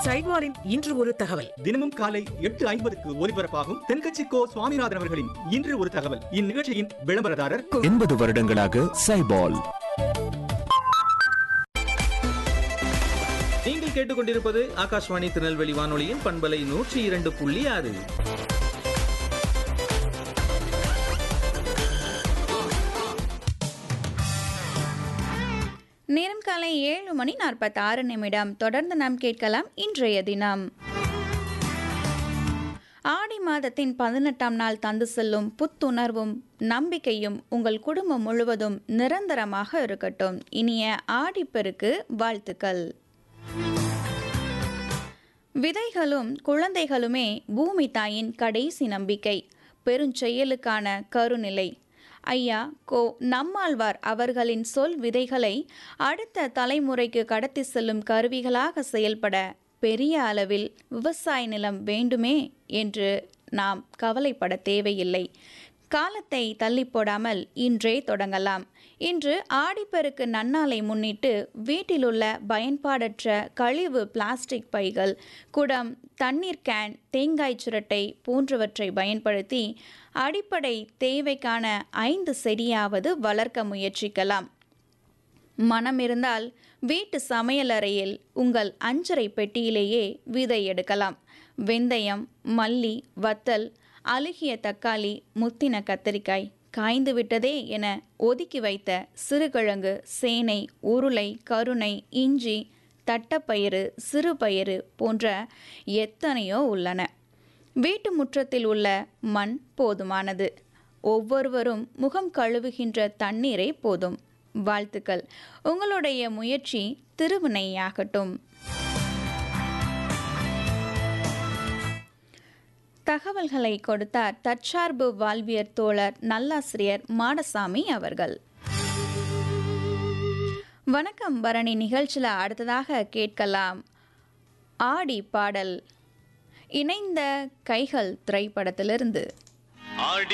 சைவாரின் இன்று ஒரு தகவல் தினமும் காலை எட்டு ஐம்பதுக்கு ஒலிபரப்பாகும் தென்கட்சி கோ சுவாமிநாதன் அவர்களின் இன்று ஒரு தகவல் இந்நிகழ்ச்சியின் விளம்பரதாரர் எண்பது வருடங்களாக சைபால் நீங்கள் கேட்டுக்கொண்டிருப்பது ஆகாஷ்வாணி திருநெல்வேலி வானொலியின் பண்பலை நூற்றி இரண்டு புள்ளி ஆறு நேரம் காலை ஏழு மணி நாற்பத்தாறு நிமிடம் தொடர்ந்து நாம் கேட்கலாம் இன்றைய தினம் ஆடி மாதத்தின் பதினெட்டாம் நாள் தந்து செல்லும் புத்துணர்வும் நம்பிக்கையும் உங்கள் குடும்பம் முழுவதும் நிரந்தரமாக இருக்கட்டும் இனிய ஆடிப்பெருக்கு வாழ்த்துக்கள் விதைகளும் குழந்தைகளுமே பூமி தாயின் கடைசி நம்பிக்கை பெருஞ்செயலுக்கான கருநிலை ஐயா கோ நம்மாழ்வார் அவர்களின் சொல் விதைகளை அடுத்த தலைமுறைக்கு கடத்தி செல்லும் கருவிகளாக செயல்பட பெரிய அளவில் விவசாய நிலம் வேண்டுமே என்று நாம் கவலைப்பட தேவையில்லை காலத்தை தள்ளி போடாமல் இன்றே தொடங்கலாம் இன்று ஆடிப்பெருக்கு நன்னாளை முன்னிட்டு வீட்டிலுள்ள பயன்பாடற்ற கழிவு பிளாஸ்டிக் பைகள் குடம் தண்ணீர் கேன் தேங்காய் சுரட்டை போன்றவற்றை பயன்படுத்தி அடிப்படை தேவைக்கான ஐந்து செடியாவது வளர்க்க முயற்சிக்கலாம் மனம் இருந்தால் வீட்டு சமையலறையில் உங்கள் அஞ்சரை பெட்டியிலேயே விதை எடுக்கலாம் வெந்தயம் மல்லி வத்தல் அழுகிய தக்காளி முத்தின கத்தரிக்காய் காய்ந்து விட்டதே என ஒதுக்கி வைத்த சிறுகிழங்கு சேனை உருளை கருணை இஞ்சி தட்டப்பயிறு சிறுபயிறு போன்ற எத்தனையோ உள்ளன வீட்டு முற்றத்தில் உள்ள மண் போதுமானது ஒவ்வொருவரும் முகம் கழுவுகின்ற தண்ணீரே போதும் வாழ்த்துக்கள் உங்களுடைய முயற்சி திருவினையாகட்டும் தகவல்களை கொடுத்தார் தற்சார்பு வாழ்வியர் தோழர் நல்லாசிரியர் மாடசாமி அவர்கள் வணக்கம் பரணி நிகழ்ச்சியில் அடுத்ததாக கேட்கலாம் ஆடி பாடல் இணைந்த கைகள் திரைப்படத்திலிருந்து